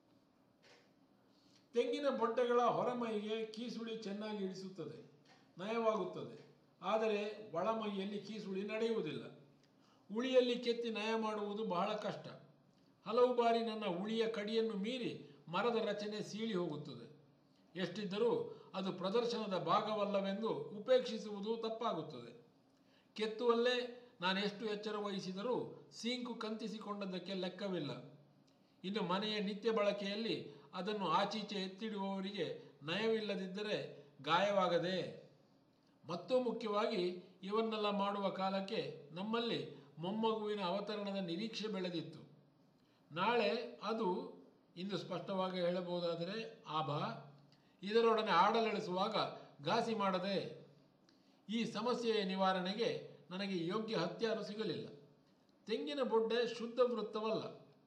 ತೆಂಗಿನ ಬೊಡ್ಡೆಗಳ ಹೊರಮೈಗೆ ಕೀಸುಳಿ ಚೆನ್ನಾಗಿ ಇಳಿಸುತ್ತದೆ ನಯವಾಗುತ್ತದೆ ಆದರೆ ಒಳಮೈಯಲ್ಲಿ ಕೀಸುಳಿ ನಡೆಯುವುದಿಲ್ಲ ಉಳಿಯಲ್ಲಿ ಕೆತ್ತಿ ನಯ ಮಾಡುವುದು ಬಹಳ ಕಷ್ಟ ಹಲವು ಬಾರಿ ನನ್ನ ಉಳಿಯ ಕಡಿಯನ್ನು ಮೀರಿ ಮರದ ರಚನೆ ಸೀಳಿ ಹೋಗುತ್ತದೆ ಎಷ್ಟಿದ್ದರೂ ಅದು ಪ್ರದರ್ಶನದ ಭಾಗವಲ್ಲವೆಂದು ಉಪೇಕ್ಷಿಸುವುದು ತಪ್ಪಾಗುತ್ತದೆ ಕೆತ್ತುವಲ್ಲೇ ನಾನು ಎಷ್ಟು ಎಚ್ಚರ ವಹಿಸಿದರೂ ಸೀಂಕು ಕಂತಿಸಿಕೊಂಡದ್ದಕ್ಕೆ ಲೆಕ್ಕವಿಲ್ಲ ಇನ್ನು ಮನೆಯ ನಿತ್ಯ ಬಳಕೆಯಲ್ಲಿ ಅದನ್ನು ಆಚೀಚೆ ಎತ್ತಿಡುವವರಿಗೆ ನಯವಿಲ್ಲದಿದ್ದರೆ ಗಾಯವಾಗದೆ ಮತ್ತೂ ಮುಖ್ಯವಾಗಿ ಇವನ್ನೆಲ್ಲ ಮಾಡುವ ಕಾಲಕ್ಕೆ ನಮ್ಮಲ್ಲಿ ಮೊಮ್ಮಗುವಿನ ಅವತರಣದ ನಿರೀಕ್ಷೆ ಬೆಳೆದಿತ್ತು ನಾಳೆ ಅದು ಇಂದು ಸ್ಪಷ್ಟವಾಗಿ ಹೇಳಬಹುದಾದರೆ ಆಭ ಇದರೊಡನೆ ಆಡಲೆಳಿಸುವಾಗ ಘಾಸಿ ಮಾಡದೆ ಈ ಸಮಸ್ಯೆಯ ನಿವಾರಣೆಗೆ ನನಗೆ ಯೋಗ್ಯ ಹತ್ಯಾರು ಸಿಗಲಿಲ್ಲ ತೆಂಗಿನ ಬೊಡ್ಡೆ ಶುದ್ಧ ವೃತ್ತವಲ್ಲ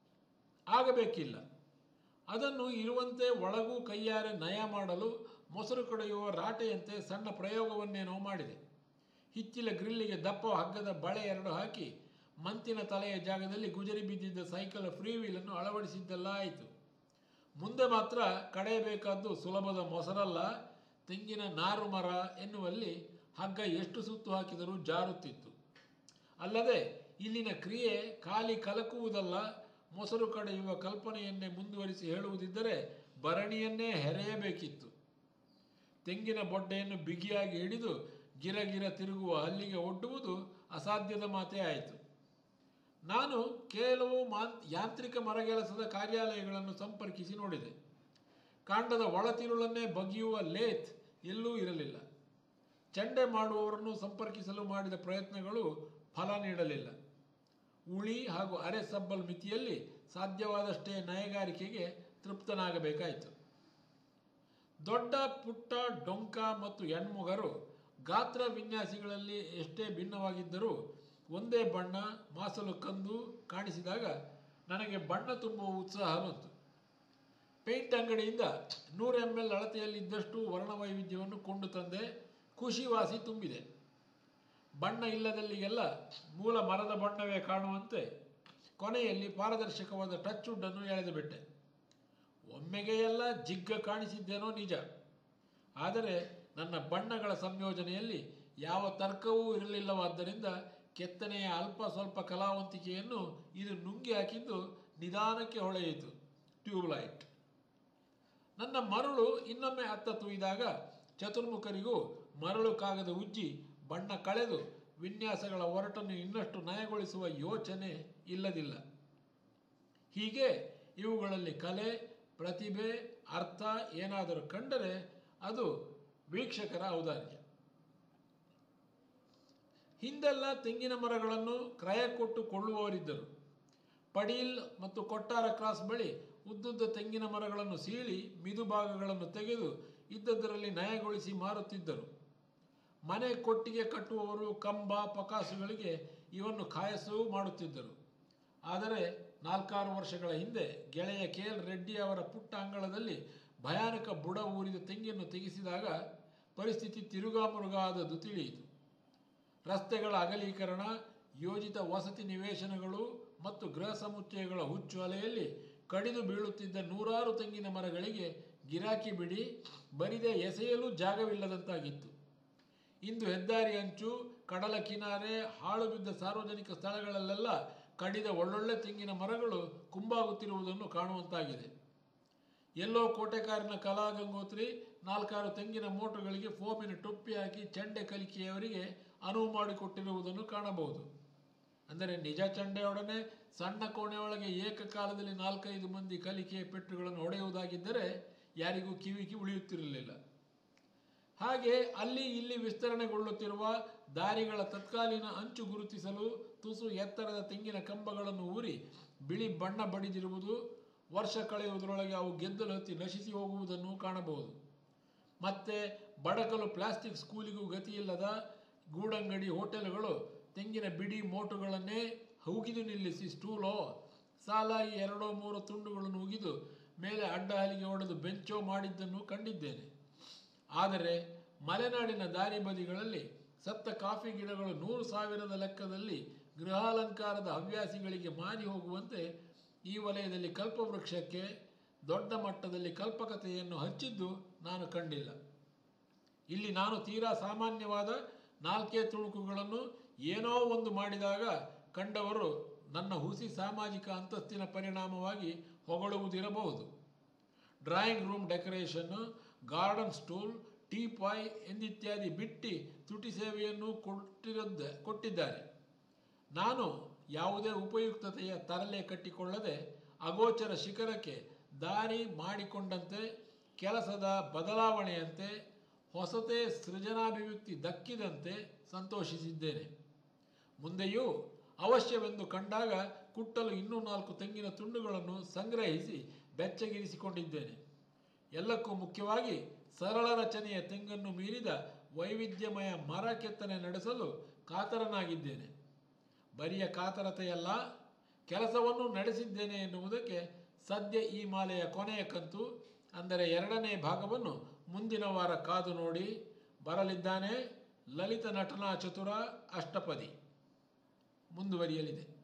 ಆಗಬೇಕಿಲ್ಲ ಅದನ್ನು ಇರುವಂತೆ ಒಳಗೂ ಕೈಯಾರೆ ನಯ ಮಾಡಲು ಮೊಸರು ಕಡೆಯುವ ರಾಟೆಯಂತೆ ಸಣ್ಣ ಪ್ರಯೋಗವನ್ನೇನೋ ಮಾಡಿದೆ ಹಿಚ್ಚಿಲ ಗ್ರಿಲ್ಲಿಗೆ ದಪ್ಪ ಹಗ್ಗದ ಬಳೆ ಎರಡು ಹಾಕಿ ಮಂತಿನ ತಲೆಯ ಜಾಗದಲ್ಲಿ ಗುಜರಿ ಬಿದ್ದಿದ್ದ ಸೈಕಲ್ ಫ್ರೀ ವೀಲನ್ನು ಅಳವಡಿಸಿದ್ದೆಲ್ಲ ಆಯಿತು ಮುಂದೆ ಮಾತ್ರ ಕಡೆಯಬೇಕಾದ್ದು ಸುಲಭದ ಮೊಸರಲ್ಲ ತೆಂಗಿನ ನಾರು ಮರ ಎನ್ನುವಲ್ಲಿ ಹಗ್ಗ ಎಷ್ಟು ಸುತ್ತು ಹಾಕಿದರೂ ಜಾರುತ್ತಿತ್ತು ಅಲ್ಲದೆ ಇಲ್ಲಿನ ಕ್ರಿಯೆ ಖಾಲಿ ಕಲಕುವುದಲ್ಲ ಮೊಸರು ಕಡೆಯುವ ಕಲ್ಪನೆಯನ್ನೇ ಮುಂದುವರಿಸಿ ಹೇಳುವುದಿದ್ದರೆ ಭರಣಿಯನ್ನೇ ಹೆರೆಯಬೇಕಿತ್ತು ತೆಂಗಿನ ಬೊಡ್ಡೆಯನ್ನು ಬಿಗಿಯಾಗಿ ಹಿಡಿದು ಗಿರಗಿರ ತಿರುಗುವ ಹಲ್ಲಿಗೆ ಒಡ್ಡುವುದು ಅಸಾಧ್ಯದ ಮಾತೇ ಆಯಿತು ನಾನು ಕೆಲವು ಮಾನ್ ಯಾಂತ್ರಿಕ ಮರಗೆಲಸದ ಕಾರ್ಯಾಲಯಗಳನ್ನು ಸಂಪರ್ಕಿಸಿ ನೋಡಿದೆ ಕಾಂಡದ ಒಳತಿರುಳನ್ನೇ ಬಗೆಯುವ ಲೇತ್ ಎಲ್ಲೂ ಇರಲಿಲ್ಲ ಚಂಡೆ ಮಾಡುವವರನ್ನು ಸಂಪರ್ಕಿಸಲು ಮಾಡಿದ ಪ್ರಯತ್ನಗಳು ಫಲ ನೀಡಲಿಲ್ಲ ಉಳಿ ಹಾಗೂ ಅರೆ ಸಬ್ಬಲ್ ಮಿತಿಯಲ್ಲಿ ಸಾಧ್ಯವಾದಷ್ಟೇ ನಯಗಾರಿಕೆಗೆ ತೃಪ್ತನಾಗಬೇಕಾಯಿತು ದೊಡ್ಡ ಪುಟ್ಟ ಡೊಂಕ ಮತ್ತು ಹೆಣ್ಮುಗರು ಗಾತ್ರ ವಿನ್ಯಾಸಗಳಲ್ಲಿ ಎಷ್ಟೇ ಭಿನ್ನವಾಗಿದ್ದರೂ ಒಂದೇ ಬಣ್ಣ ಮಾಸಲು ಕಂದು ಕಾಣಿಸಿದಾಗ ನನಗೆ ಬಣ್ಣ ತುಂಬುವ ಉತ್ಸಾಹ ಬಂತು ಪೇಂಟ್ ಅಂಗಡಿಯಿಂದ ನೂರು ಎಮ್ ಎಲ್ ಅಳತೆಯಲ್ಲಿದ್ದಷ್ಟು ವರ್ಣವೈವಿಧ್ಯವನ್ನು ಕೊಂಡು ತಂದೆ ಖುಷಿ ವಾಸಿ ತುಂಬಿದೆ ಬಣ್ಣ ಇಲ್ಲದಲ್ಲಿಗೆಲ್ಲ ಮೂಲ ಮರದ ಬಣ್ಣವೇ ಕಾಣುವಂತೆ ಕೊನೆಯಲ್ಲಿ ಪಾರದರ್ಶಕವಾದ ಟಚ್ ವುಡ್ಡನ್ನು ಎಳೆದು ಬಿಟ್ಟೆ ಒಮ್ಮೆಗೆ ಎಲ್ಲ ಜಿಗ್ಗ ಕಾಣಿಸಿದ್ದೇನೋ ನಿಜ ಆದರೆ ನನ್ನ ಬಣ್ಣಗಳ ಸಂಯೋಜನೆಯಲ್ಲಿ ಯಾವ ತರ್ಕವೂ ಇರಲಿಲ್ಲವಾದ್ದರಿಂದ ಕೆತ್ತನೆಯ ಅಲ್ಪ ಸ್ವಲ್ಪ ಕಲಾವಂತಿಕೆಯನ್ನು ಇದು ನುಂಗಿ ಹಾಕಿದ್ದು ನಿಧಾನಕ್ಕೆ ಹೊಳೆಯಿತು ಟ್ಯೂಬ್ಲೈಟ್ ನನ್ನ ಮರಳು ಇನ್ನೊಮ್ಮೆ ಅತ್ತ ತುಯ್ದಾಗ ಚತುರ್ಮುಖರಿಗೂ ಮರಳು ಕಾಗದ ಉಜ್ಜಿ ಬಣ್ಣ ಕಳೆದು ವಿನ್ಯಾಸಗಳ ಒರಟನ್ನು ಇನ್ನಷ್ಟು ನಯಗೊಳಿಸುವ ಯೋಚನೆ ಇಲ್ಲದಿಲ್ಲ ಹೀಗೆ ಇವುಗಳಲ್ಲಿ ಕಲೆ ಪ್ರತಿಭೆ ಅರ್ಥ ಏನಾದರೂ ಕಂಡರೆ ಅದು ವೀಕ್ಷಕರ ಔದಾರ್ಯ ಹಿಂದೆಲ್ಲ ತೆಂಗಿನ ಮರಗಳನ್ನು ಕ್ರಯ ಕೊಟ್ಟು ಕೊಳ್ಳುವವರಿದ್ದರು ಪಡೀಲ್ ಮತ್ತು ಕೊಟ್ಟಾರ ಕ್ರಾಸ್ ಬಳಿ ಉದ್ದುದ್ದ ತೆಂಗಿನ ಮರಗಳನ್ನು ಸೀಳಿ ಮಿದು ಭಾಗಗಳನ್ನು ತೆಗೆದು ಇದ್ದದ್ದರಲ್ಲಿ ನಯಗೊಳಿಸಿ ಮಾರುತ್ತಿದ್ದರು ಮನೆ ಕೊಟ್ಟಿಗೆ ಕಟ್ಟುವವರು ಕಂಬ ಪಕಾಸುಗಳಿಗೆ ಇವನ್ನು ಕಾಯಸೂ ಮಾಡುತ್ತಿದ್ದರು ಆದರೆ ನಾಲ್ಕಾರು ವರ್ಷಗಳ ಹಿಂದೆ ಗೆಳೆಯ ಕೆ ಎಲ್ ರೆಡ್ಡಿ ಅವರ ಪುಟ್ಟ ಅಂಗಳದಲ್ಲಿ ಭಯಾನಕ ಬುಡ ಊರಿದ ತೆಂಗಿಯನ್ನು ತೆಗೆಸಿದಾಗ ಪರಿಸ್ಥಿತಿ ತಿರುಗಾಮುರುಗಾದದ್ದು ತಿಳಿಯಿತು ರಸ್ತೆಗಳ ಅಗಲೀಕರಣ ಯೋಜಿತ ವಸತಿ ನಿವೇಶನಗಳು ಮತ್ತು ಗೃಹ ಸಮುಚ್ಚಯಗಳ ಹುಚ್ಚು ಅಲೆಯಲ್ಲಿ ಕಡಿದು ಬೀಳುತ್ತಿದ್ದ ನೂರಾರು ತೆಂಗಿನ ಮರಗಳಿಗೆ ಗಿರಾಕಿ ಬಿಡಿ ಬರಿದೆ ಎಸೆಯಲು ಜಾಗವಿಲ್ಲದಂತಾಗಿತ್ತು ಇಂದು ಹೆದ್ದಾರಿ ಅಂಚು ಕಡಲ ಕಿನಾರೆ ಹಾಳು ಬಿದ್ದ ಸಾರ್ವಜನಿಕ ಸ್ಥಳಗಳಲ್ಲೆಲ್ಲ ಕಡಿದ ಒಳ್ಳೊಳ್ಳೆ ತೆಂಗಿನ ಮರಗಳು ಕುಂಬಾಗುತ್ತಿರುವುದನ್ನು ಕಾಣುವಂತಾಗಿದೆ ಎಲ್ಲೋ ಕೋಟೆಕಾರಿನ ಕಲಾ ಗಂಗೋತ್ರಿ ನಾಲ್ಕಾರು ತೆಂಗಿನ ಮೋಟುಗಳಿಗೆ ಫೋಮಿನ ಟೊಪ್ಪಿ ಹಾಕಿ ಚಂಡೆ ಕಲಿಕೆಯವರಿಗೆ ಅನುವು ಮಾಡಿಕೊಟ್ಟಿರುವುದನ್ನು ಕಾಣಬಹುದು ಅಂದರೆ ನಿಜ ಚಂಡೆಯೊಡನೆ ಸಣ್ಣ ಕೋಣೆಯೊಳಗೆ ಏಕಕಾಲದಲ್ಲಿ ನಾಲ್ಕೈದು ಮಂದಿ ಕಲಿಕೆಯ ಪೆಟ್ಟುಗಳನ್ನು ಹೊಡೆಯುವುದಾಗಿದ್ದರೆ ಯಾರಿಗೂ ಕಿವಿಗೆ ಉಳಿಯುತ್ತಿರಲಿಲ್ಲ ಹಾಗೆ ಅಲ್ಲಿ ಇಲ್ಲಿ ವಿಸ್ತರಣೆಗೊಳ್ಳುತ್ತಿರುವ ದಾರಿಗಳ ತತ್ಕಾಲೀನ ಅಂಚು ಗುರುತಿಸಲು ತುಸು ಎತ್ತರದ ತೆಂಗಿನ ಕಂಬಗಳನ್ನು ಊರಿ ಬಿಳಿ ಬಣ್ಣ ಬಡಿದಿರುವುದು ವರ್ಷ ಕಳೆಯುವುದರೊಳಗೆ ಅವು ಗೆದ್ದಲು ಹತ್ತಿ ನಶಿಸಿ ಹೋಗುವುದನ್ನು ಕಾಣಬಹುದು ಮತ್ತೆ ಬಡಕಲು ಪ್ಲಾಸ್ಟಿಕ್ ಸ್ಕೂಲಿಗೂ ಗತಿಯಿಲ್ಲದ ಗೂಡಂಗಡಿ ಹೋಟೆಲ್ಗಳು ತೆಂಗಿನ ಬಿಡಿ ಮೋಟುಗಳನ್ನೇ ಹುಗಿದು ನಿಲ್ಲಿಸಿ ಸ್ಟೂಲೋ ಸಾಲಾಗಿ ಎರಡೋ ಮೂರು ತುಂಡುಗಳನ್ನು ಉಗಿದು ಮೇಲೆ ಅಡ್ಡ ಹಲಿಗೆ ಹೊಡೆದು ಬೆಂಚೋ ಮಾಡಿದ್ದನ್ನು ಕಂಡಿದ್ದೇನೆ ಆದರೆ ಮಲೆನಾಡಿನ ದಾರಿ ಬದಿಗಳಲ್ಲಿ ಸತ್ತ ಕಾಫಿ ಗಿಡಗಳು ನೂರು ಸಾವಿರದ ಲೆಕ್ಕದಲ್ಲಿ ಗೃಹಾಲಂಕಾರದ ಹವ್ಯಾಸಿಗಳಿಗೆ ಮಾರಿ ಹೋಗುವಂತೆ ಈ ವಲಯದಲ್ಲಿ ಕಲ್ಪವೃಕ್ಷಕ್ಕೆ ದೊಡ್ಡ ಮಟ್ಟದಲ್ಲಿ ಕಲ್ಪಕತೆಯನ್ನು ಹಚ್ಚಿದ್ದು ನಾನು ಕಂಡಿಲ್ಲ ಇಲ್ಲಿ ನಾನು ತೀರಾ ಸಾಮಾನ್ಯವಾದ ನಾಲ್ಕೇ ತುಣುಕುಗಳನ್ನು ಏನೋ ಒಂದು ಮಾಡಿದಾಗ ಕಂಡವರು ನನ್ನ ಹುಸಿ ಸಾಮಾಜಿಕ ಅಂತಸ್ತಿನ ಪರಿಣಾಮವಾಗಿ ಹೊಗಳುವುದಿರಬಹುದು ಡ್ರಾಯಿಂಗ್ ರೂಮ್ ಡೆಕೋರೇಷನ್ನು ಗಾರ್ಡನ್ ಸ್ಟೂಲ್ ಟೀ ಪಾಯ್ ಎಂದಿತ್ಯಾದಿ ಬಿಟ್ಟಿ ತುಟಿ ಸೇವೆಯನ್ನು ಕೊಟ್ಟಿರದ್ದ ಕೊಟ್ಟಿದ್ದಾರೆ ನಾನು ಯಾವುದೇ ಉಪಯುಕ್ತತೆಯ ತರಲೆ ಕಟ್ಟಿಕೊಳ್ಳದೆ ಅಗೋಚರ ಶಿಖರಕ್ಕೆ ದಾರಿ ಮಾಡಿಕೊಂಡಂತೆ ಕೆಲಸದ ಬದಲಾವಣೆಯಂತೆ ಹೊಸತೇ ಸೃಜನಾಭಿವ್ಯಕ್ತಿ ದಕ್ಕಿದಂತೆ ಸಂತೋಷಿಸಿದ್ದೇನೆ ಮುಂದೆಯೂ ಅವಶ್ಯವೆಂದು ಕಂಡಾಗ ಕುಟ್ಟಲು ಇನ್ನೂ ನಾಲ್ಕು ತೆಂಗಿನ ತುಂಡುಗಳನ್ನು ಸಂಗ್ರಹಿಸಿ ಬೆಚ್ಚಗಿರಿಸಿಕೊಂಡಿದ್ದೇನೆ ಎಲ್ಲಕ್ಕೂ ಮುಖ್ಯವಾಗಿ ಸರಳ ರಚನೆಯ ತೆಂಗನ್ನು ಮೀರಿದ ವೈವಿಧ್ಯಮಯ ಮರ ಕೆತ್ತನೆ ನಡೆಸಲು ಕಾತರನಾಗಿದ್ದೇನೆ ಬರಿಯ ಕಾತರತೆಯಲ್ಲ ಕೆಲಸವನ್ನು ನಡೆಸಿದ್ದೇನೆ ಎನ್ನುವುದಕ್ಕೆ ಸದ್ಯ ಈ ಮಾಲೆಯ ಕೊನೆಯ ಕಂತು ಅಂದರೆ ಎರಡನೇ ಭಾಗವನ್ನು ಮುಂದಿನ ವಾರ ಕಾದು ನೋಡಿ ಬರಲಿದ್ದಾನೆ ಲಲಿತ ನಟನಾ ಚತುರ ಅಷ್ಟಪದಿ ಮುಂದುವರಿಯಲಿದೆ